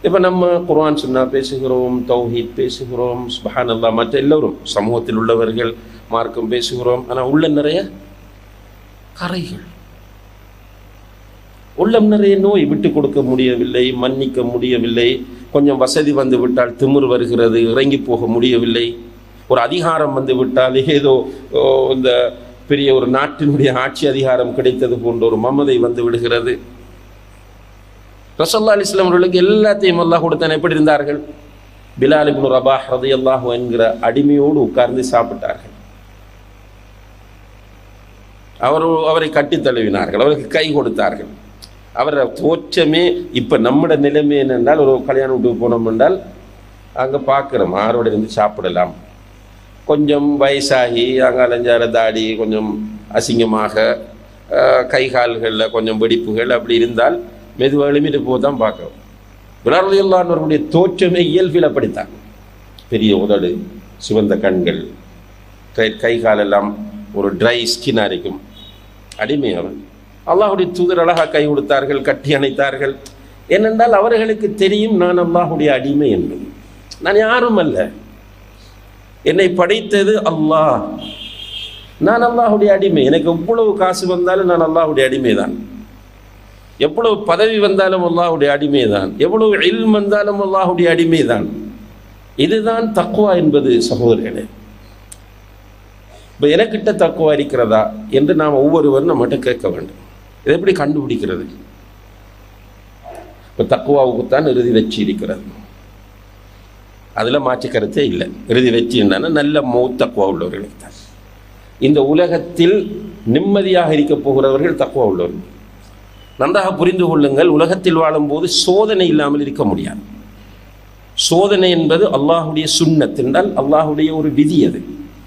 இப்போ நம்ம குர்ஆன் சுன்னா பேசுகிறோம் தௌஹீத் பேசுகிறோம் சுபஹான் அல்லா மற்ற எல்லோரும் சமூகத்தில் உள்ளவர்கள் மார்க்கம் பேசுகிறோம் ஆனால் உள்ள நிறைய கரைகள் உள்ளம் நிறைய நோய் விட்டு கொடுக்க முடியவில்லை மன்னிக்க முடியவில்லை கொஞ்சம் வசதி வந்து விட்டால் திமிர் வருகிறது இறங்கி போக முடியவில்லை ஒரு அதிகாரம் வந்து விட்டால் ஏதோ ஓ, இந்த பெரிய ஒரு நாட்டினுடைய ஆட்சி அதிகாரம் கிடைத்தது போன்ற ஒரு மமதை வந்து விடுகிறது ரசல்லா அலிஸ்லாம் அவர்களுக்கு எல்லாத்தையும் அல்லாஹ் கொடுத்தான் எப்படி இருந்தார்கள் பிலால் இப்னு ரபாஹ் ரதியல்லாஹு என்கிற அடிமையோடு உட்கார்ந்து சாப்பிட்டார்கள் அவர் அவரை கட்டி தழுவினார்கள் அவருக்கு கை கொடுத்தார்கள் அவரை தோற்றமே இப்போ நம்மட நிலைமை என்னென்றால் ஒரு கல்யாண வீட்டுக்கு போனோம் என்றால் அங்கே பார்க்குறோம் ஆரோட இருந்து சாப்பிடலாம் கொஞ்சம் வயசாகி அங்கே அலைஞ்சார தாடி கொஞ்சம் அசிங்கமாக அஹ், கை கால்களில் கொஞ்சம் வெடிப்புகள் அப்படி இருந்தால் மெதுவாக எழுமிட்டு போக தான் பார்க்கிறோம் விளாடுதல்லானவர்களுடைய தோற்றமே இயல்பில் அப்படித்தான் பெரிய உதடு சிவந்த கண்கள் கை கை காலெல்லாம் ஒரு ட்ரை ஸ்கின் அரைக்கும் அடிமை அவன் அல்லாஹுடைய தூதர் அழகாக கை கொடுத்தார்கள் கட்டி அணைத்தார்கள் ஏனென்றால் அவர்களுக்கு தெரியும் நான் அல்லாஹுடைய அடிமை என்பது நான் யாரும் அல்ல என்னை படைத்தது அல்லாஹ் நான் அல்லாஹுடைய அடிமை எனக்கு எவ்வளவு காசு வந்தாலும் நான் அல்லாஹுடைய அடிமை தான் எவ்வளவு பதவி வந்தாலும் அல்லாஹுடைய அடிமை தான் எவ்வளவு இல்ம் வந்தாலும் அல்லாஹுடைய அடிமை தான் இதுதான் தக்குவா என்பது சகோதரர்களே இப்போ எனக்கிட்ட தக்குவா இருக்கிறதா என்று நாம் ஒவ்வொருவரும் நம்மகிட்ட கேட்க வேண்டும் இதை எப்படி கண்டுபிடிக்கிறது இப்போ தக்குவாவுக்குத்தான் இறுதி வச்சு இருக்கிறது அதில் மாற்று கருத்தே இல்லை இறுதி வச்சு என்னன்னா நல்ல மௌத்தக்குவா உள்ளவர்களுக்கு தான் இந்த உலகத்தில் நிம்மதியாக இருக்க போகிறவர்கள் தக்குவா உள்ளவர்கள் நன்றாக புரிந்து கொள்ளுங்கள் உலகத்தில் வாழும்போது சோதனை இல்லாமல் இருக்க முடியாது சோதனை என்பது அல்லாஹுடைய சுண்ணத் என்றால் அல்லாஹுடைய ஒரு விதி அது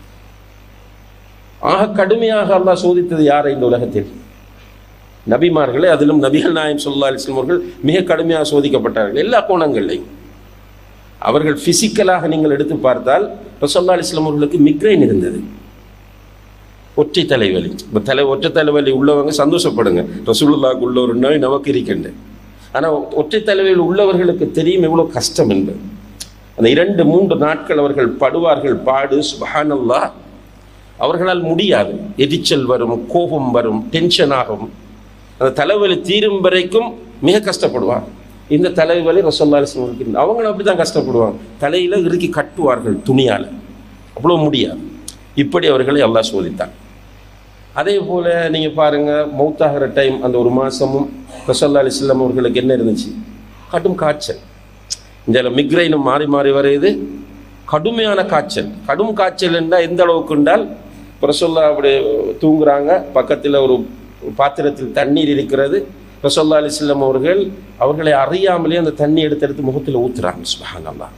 ஆக கடுமையாக அல்லாஹ் சோதித்தது யாரை இந்த உலகத்தில் நபிமார்களே அதிலும் நபிகள் நாயம் சொல்லா அலிஸ்லம் அவர்கள் மிக கடுமையாக சோதிக்கப்பட்டார்கள் எல்லா கோணங்கள்லையும் அவர்கள் பிசிக்கலாக நீங்கள் எடுத்து பார்த்தால் ரசல்லா அலிஸ்லாம் அவர்களுக்கு மிக்ரைன் இருந்தது ஒற்றை தலைவலி இப்போ தலை ஒற்றை தலைவலி உள்ளவங்க சந்தோஷப்படுங்க ரசூலுல்லாக்கு உள்ள ஒரு நோய் நமக்கு இருக்கின்ற ஆனால் ஒற்றை தலைவலி உள்ளவர்களுக்கு தெரியும் எவ்வளோ கஷ்டம் என்பது அந்த இரண்டு மூன்று நாட்கள் அவர்கள் படுவார்கள் பாடு சுபஹானல்லா அவர்களால் முடியாது எரிச்சல் வரும் கோபம் வரும் டென்ஷன் ஆகும் அந்த தலைவலி தீரும் வரைக்கும் மிக கஷ்டப்படுவார் இந்த தலைவலி ரசோல்லா அலிஸ்லாம் அவங்களும் அப்படி தான் கஷ்டப்படுவாங்க தலையில் இறுக்கி கட்டுவார்கள் துணியால் அவ்வளோ முடியாது இப்படி அவர்களை அல்லாஹ் சோதித்தான் அதே போல் நீங்கள் பாருங்கள் மௌத்தாகிற டைம் அந்த ஒரு மாதமும் ரசோல்லா அலிஸ்லாம் அவர்களுக்கு என்ன இருந்துச்சு கடும் காய்ச்சல் இந்த மிக்ரைனும் மாறி மாறி வருது கடுமையான காய்ச்சல் கடும் காய்ச்சல் என்றால் எந்த அளவுக்கு என்றால் ரசோல்லா அப்படி தூங்குறாங்க பக்கத்தில் ஒரு பாத்திரத்தில் தண்ணீர் இருக்கிறது ரசோல்லா அலிஸ்லாம் அவர்கள் அவர்களை அறியாமலே அந்த தண்ணி எடுத்து எடுத்து முகத்தில் ஊத்துறாங்க சுபஹானல்லாஹ்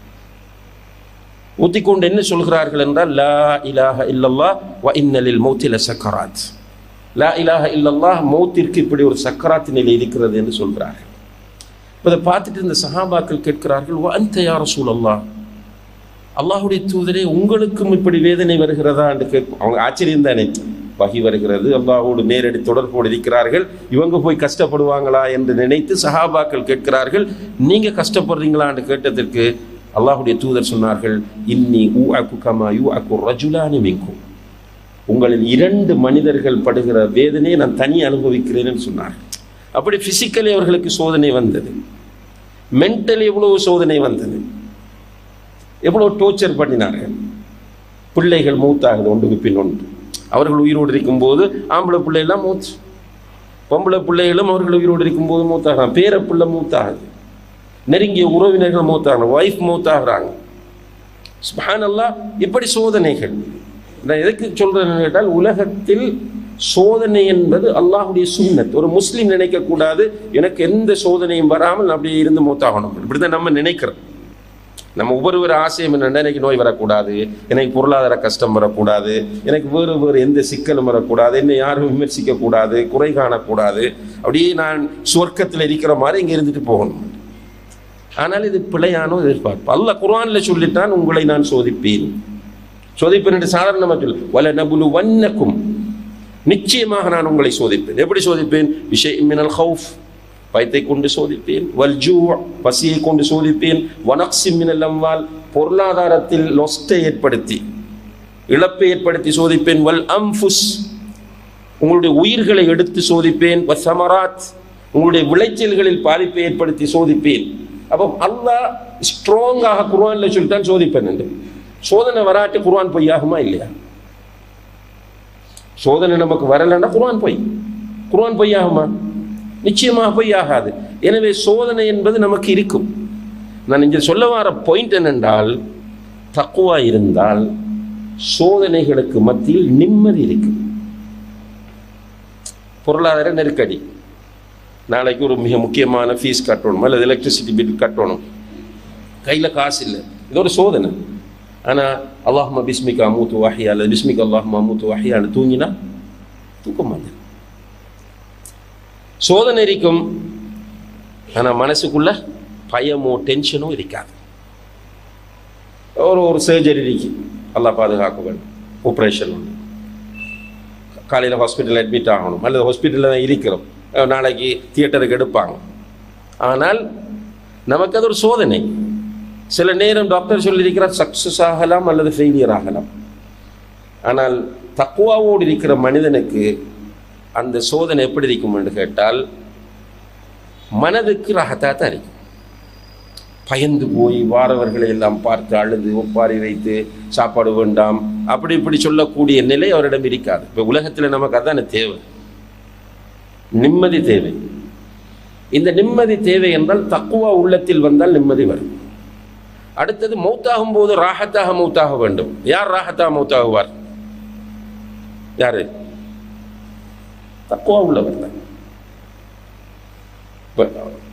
ஊத்திக்கொண்டு என்ன சொல்கிறார்கள் என்றால் லா இலாஹ இல்லல்லா வ இன்னலில் மௌத்தில சக்கராத் லா இலாஹ இல்லல்லாஹ் மௌத்திற்கு இப்படி ஒரு சக்கராத் நிலை இருக்கிறது என்று சொல்கிறார்கள் இப்போ இதை பார்த்துட்டு இந்த சஹாபாக்கள் கேட்கிறார்கள் வ அந்த யார சூழல்லா அல்லாஹுடைய தூதரே உங்களுக்கும் இப்படி வேதனை வருகிறதா என்று கேட்கும் அவங்க ஆச்சரியம் தானே வகி வருகிறது அல்லாஹோடு நேரடி தொடர்போடு இருக்கிறார்கள் இவங்க போய் கஷ்டப்படுவாங்களா என்று நினைத்து சஹாபாக்கள் கேட்கிறார்கள் நீங்க கஷ்டப்படுறீங்களா என்று கேட்டதற்கு அல்லாஹுடைய தூதர் சொன்னார்கள் இன்னி ஊ அக்கு கமா யூ அக்கு ரஜுலானி மிங்கும் உங்களில் இரண்டு மனிதர்கள் படுகிற வேதனையை நான் தனி அனுபவிக்கிறேன்னு சொன்னார்கள் அப்படி பிசிக்கலி அவர்களுக்கு சோதனை வந்தது மென்டலி எவ்வளவு சோதனை வந்தது எவ்வளோ டோர்ச்சர் பண்ணினார்கள் பிள்ளைகள் மூத்தாகுது ஒன்றுக்கு பின் ஒன்று அவர்கள் உயிரோடு இருக்கும்போது ஆம்பளை பிள்ளையெல்லாம் மூச்சு பொம்பளை பிள்ளைகளும் அவர்கள் உயிரோடு இருக்கும்போது மூத்தாகிறாங்க பேர பிள்ளை மூத்தாகுது நெருங்கிய உறவினர்கள் மூத்தாகிறாங்க ஒய்ஃப் மூத்தாகிறாங்க சுபானல்லா இப்படி சோதனைகள் நான் எதுக்கு சொல்றேன்னு கேட்டால் உலகத்தில் சோதனை என்பது அல்லாஹுடைய சுண்ணத் ஒரு முஸ்லீம் நினைக்கக்கூடாது எனக்கு எந்த சோதனையும் வராமல் நான் அப்படியே இருந்து மூத்தாகணும் இப்படிதான் நம்ம நினைக்கிறோம் நம்ம ஒவ்வொருவர் ஆசையும் என்னென்னா எனக்கு நோய் வரக்கூடாது எனக்கு பொருளாதார கஷ்டம் வரக்கூடாது எனக்கு வேறு வேறு எந்த சிக்கலும் வரக்கூடாது என்னை யாரும் விமர்சிக்க கூடாது குறை காணக்கூடாது அப்படியே நான் சொர்க்கத்தில் இருக்கிற மாதிரி இங்கே இருந்துட்டு போகணும் ஆனால் இது பிழையானோ எதிர்பார்ப்பு அல்ல குர்ஆன்ல சொல்லிட்டான் உங்களை நான் சோதிப்பேன் சோதிப்பேன் என்று சாதாரணமாக சொல்லு வல நபுலு வன்னக்கும் நிச்சயமாக நான் உங்களை சோதிப்பேன் எப்படி சோதிப்பேன் விஷயம் மினல் ஹவுஃப் பயத்தை கொண்டு சோதிப்பேன் வல்ஜூ பசியை கொண்டு சோதிப்பேன் வனக்சி மினல் அம்வால் பொருளாதாரத்தில் லொஸ்டை ஏற்படுத்தி இழப்பை ஏற்படுத்தி சோதிப்பேன் வல் அம்ஃபுஸ் உங்களுடைய உயிர்களை எடுத்து சோதிப்பேன் வ சமராத் உங்களுடைய விளைச்சல்களில் பாதிப்பை ஏற்படுத்தி சோதிப்பேன் அப்போ அல்லாஹ் ஸ்ட்ராங்காக குர்ஆன்ல சொல்லித்தான் சோதிப்பேன் என்று சோதனை வராட்டி குர்ஆன் பொய்யாகுமா இல்லையா சோதனை நமக்கு வரலைன்னா குர்ஆன் பொய் குர்ஆன் பொய்யாகுமா நிச்சயமாக பொய்யாகாது எனவே சோதனை என்பது நமக்கு இருக்கும் நான் இங்கே சொல்ல வர பாயிண்ட் என்னென்றால் தக்குவா இருந்தால் சோதனைகளுக்கு மத்தியில் நிம்மதி இருக்கும் பொருளாதார நெருக்கடி நாளைக்கு ஒரு மிக முக்கியமான ஃபீஸ் கட்டணும் அல்லது எலக்ட்ரிசிட்டி பில் கட்டணும் கையில் காசு இல்லை இது ஒரு சோதனை ஆனால் அல்லாஹ்மா பிஸ்மிகா மூத்து வாஹியா அல்லது பிஸ்மிகா அல்லாஹ்மா மூத்து வாஹியான்னு தூங்கினா தூக்க மாட்டேன் சோதனை இருக்கும் ஆனால் மனசுக்குள்ள பயமோ டென்ஷனோ இருக்காது ஒரு ஒரு சர்ஜரி இருக்கு அல்லாஹ் பாதுகாக்க வேண்டும் ஆப்ரேஷன் ஒன்று காலையில் ஹாஸ்பிட்டலில் அட்மிட் ஆகணும் அல்லது ஹாஸ்பிட்டலில் தான் இருக்கிறோம் அஹ் நாளைக்கு தியேட்டருக்கு எடுப்பாங்க ஆனால் நமக்கு அது ஒரு சோதனை சில நேரம் டாக்டர் சொல்லியிருக்கிறார் சக்ஸஸ் ஆகலாம் அல்லது ஃபெயிலியர் ஆகலாம் ஆனால் தக்குவாவோடு இருக்கிற மனிதனுக்கு அந்த சோதனை எப்படி இருக்கும் என்று கேட்டால் மனதுக்கு ரகத்தாக தான் இருக்கும் பயந்து போய் வாரவர்களை எல்லாம் பார்த்து அழுது ஒப்பாரி வைத்து சாப்பாடு வேண்டாம் அப்படி இப்படி சொல்லக்கூடிய நிலை அவரிடம் இருக்காது இப்போ உலகத்தில் நமக்கு அதான தேவை நிம்மதி தேவை இந்த நிம்மதி தேவை என்றால் தக்குவா உள்ளத்தில் வந்தால் நிம்மதி வரும் அடுத்தது மௌத்தாகும் போது ராகத்தாக மௌத்தாக வேண்டும் யார் ராகத்தாக மௌத்தாகுவார் யாரு தக்குவா உள்ளவர் தான் இப்ப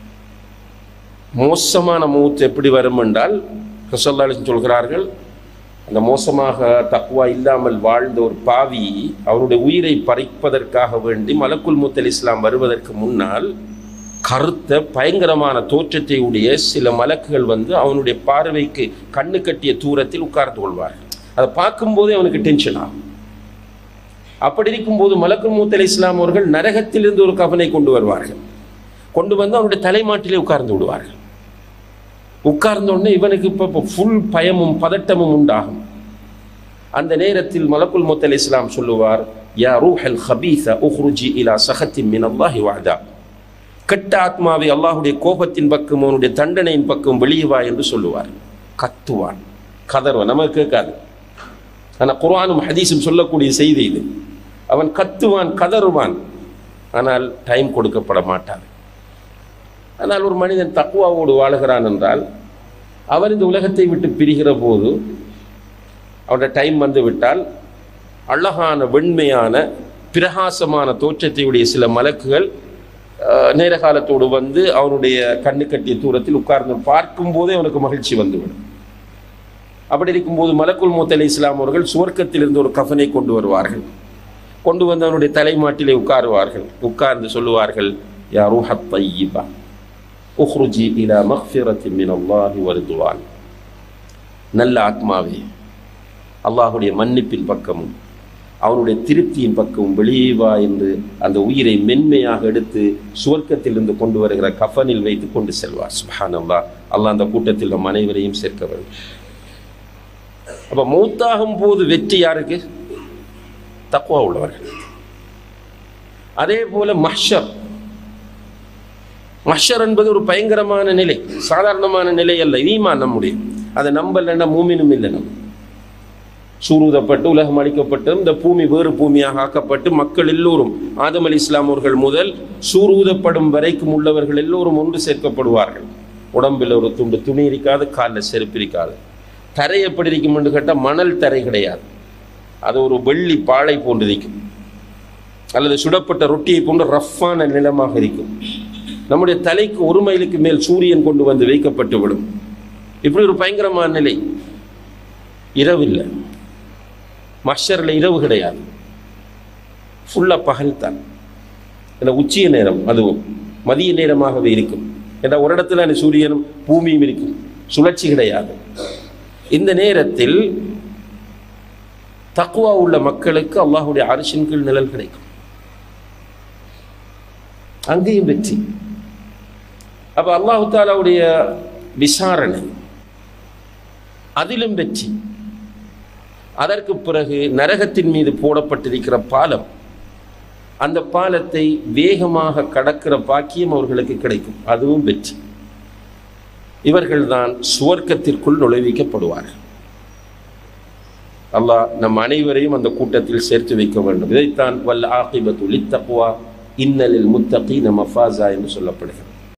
மோசமான மௌத் எப்படி வரும் என்றால் ரசல்லாலிசன் சொல்கிறார்கள் அந்த மோசமாக தக்குவா இல்லாமல் வாழ்ந்த ஒரு பாவி அவருடைய உயிரை பறிப்பதற்காக வேண்டி மலக்குல் முத்தல் இஸ்லாம் வருவதற்கு முன்னால் கருத்த பயங்கரமான தோற்றத்தை உடைய சில மலக்குகள் வந்து அவனுடைய பார்வைக்கு கண்ணு கட்டிய தூரத்தில் உட்கார்ந்து கொள்வார்கள் அதை பார்க்கும்போதே அவனுக்கு டென்ஷன் ஆகும் அப்படி இருக்கும்போது மலக்குல் மூத்தல் இஸ்லாம் அவர்கள் நரகத்திலிருந்து ஒரு கவனை கொண்டு வருவார்கள் கொண்டு வந்து அவனுடைய தலைமாட்டிலே உட்கார்ந்து விடுவார்கள் உட்கார்ந்த உடனே இவனுக்கு இப்போ இப்போ ஃபுல் பயமும் பதட்டமும் உண்டாகும் அந்த நேரத்தில் மலக்குல் முத்தல் இஸ்லாம் சொல்லுவார் யா ரூஹல் ஹபீஸ உஹ்ருஜி இலா சஹத்தின் மின் அல்லாஹி வாதா கெட்ட ஆத்மாவை அல்லாஹுடைய கோபத்தின் பக்கம் அவனுடைய தண்டனையின் பக்கம் வெளியே வா என்று சொல்லுவார் கத்துவான் கதறுவான் நமக்கு கேட்காது ஆனால் குர்ஆனும் ஹதீஸும் சொல்லக்கூடிய செய்தி இது அவன் கத்துவான் கதறுவான் ஆனால் டைம் கொடுக்கப்பட மாட்டான் ஆனால் ஒரு மனிதன் தக்குவாவோடு வாழுகிறான் என்றால் அவன் இந்த உலகத்தை விட்டு பிரிகிற போது அவனுடைய டைம் வந்து விட்டால் அழகான வெண்மையான பிரகாசமான தோற்றத்தையுடைய சில மலக்குகள் அஹ், நேர காலத்தோடு வந்து அவனுடைய கண்ணு கட்டிய தூரத்தில் உட்கார்ந்து பார்க்கும் போதே அவனுக்கு மகிழ்ச்சி வந்துவிடும் அப்படி இருக்கும்போது மலக்குல் மூத்தலை இஸ்லாம் அவர்கள் சுவர்க்கத்திலிருந்து ஒரு கஃனை கொண்டு வருவார்கள் கொண்டு வந்து அவனுடைய தலைமாட்டிலே உட்காருவார்கள் உட்கார்ந்து சொல்லுவார்கள் யா ரூஹத் தையிபா உஹ்ருஜி இலா மக்ஃபிரத்தி மின் அல்லாஹி வருதுவான் நல்ல ஆத்மாவே அல்லாஹுடைய மன்னிப்பின் பக்கமும் அவனுடைய திருப்தியின் பக்கமும் வெளியே வா என்று அந்த உயிரை மென்மையாக எடுத்து சுவர்க்கத்திலிருந்து கொண்டு வருகிற கஃனில் வைத்து கொண்டு செல்வார் சுபான் அல்லாஹ் அல்லாஹ் அந்த கூட்டத்தில் நம் அனைவரையும் சேர்க்க வேண்டும் அப்ப மௌத்தாகும் போது வெற்றி யாருக்கு தக்குவா உள்ளவர்கள் அதே போல மஹ்ஷர் மஹ்ஷர் என்பது ஒரு பயங்கரமான நிலை சாதாரணமான நிலை அல்ல ஈமான் நம்முடைய அதை நம்பலைன்னா மூமினும் இல்லை நம்ம சூரூதப்பட்டு உலகம் அளிக்கப்பட்டு இந்த பூமி வேறு பூமியாக ஆக்கப்பட்டு மக்கள் எல்லோரும் ஆதம் அலி இஸ்லாம் அவர்கள் முதல் சூரூதப்படும் வரைக்கும் உள்ளவர்கள் எல்லோரும் ஒன்று சேர்க்கப்படுவார்கள் உடம்பில் ஒரு துண்டு துணி இருக்காது காலில் செருப்பு இருக்காது தரை எப்படி இருக்கும் என்று கேட்டால் மணல் தரை கிடையாது அது ஒரு வெள்ளி பாலை போன்று இருக்கும் அல்லது சுடப்பட்ட ரொட்டியை போன்ற ரஃப்பான நிலமாக இருக்கும் நம்முடைய தலைக்கு ஒரு மைலுக்கு மேல் சூரியன் கொண்டு வந்து வைக்கப்பட்டு விடும் இப்படி ஒரு பயங்கரமான நிலை இரவில்லை மஷரில் இரவு கிடையாது ஃபுல்லாக பகல் தான் இந்த உச்சிய நேரம் அதுவும் மதிய நேரமாகவே இருக்கும் என்ற ஒரு இடத்துல அந்த சூரியனும் பூமியும் இருக்கும் சுழற்சி கிடையாது இந்த நேரத்தில் தக்குவா உள்ள மக்களுக்கு அல்லாஹுடைய அரசின் கீழ் நிழல் கிடைக்கும் அங்கேயும் வெற்றி அப்போ அல்லாஹு தாலாவுடைய விசாரணை அதிலும் வெற்றி அதற்கு பிறகு நரகத்தின் மீது போடப்பட்டிருக்கிற பாலம் அந்த பாலத்தை வேகமாக கடக்கிற பாக்கியம் அவர்களுக்கு கிடைக்கும் அதுவும் வெற்றி இவர்கள்தான் சுவர்க்கத்திற்குள் நுழைவிக்கப்படுவார்கள் அல்லாஹ் நம் அனைவரையும் அந்த கூட்டத்தில் சேர்த்து வைக்க வேண்டும் இதைத்தான் வல்ல ஆகிபத்து லித்தக்வா இன்னலில் முத்தகி நம்ம மஃபாசா என்று சொல்லப்படுகிறது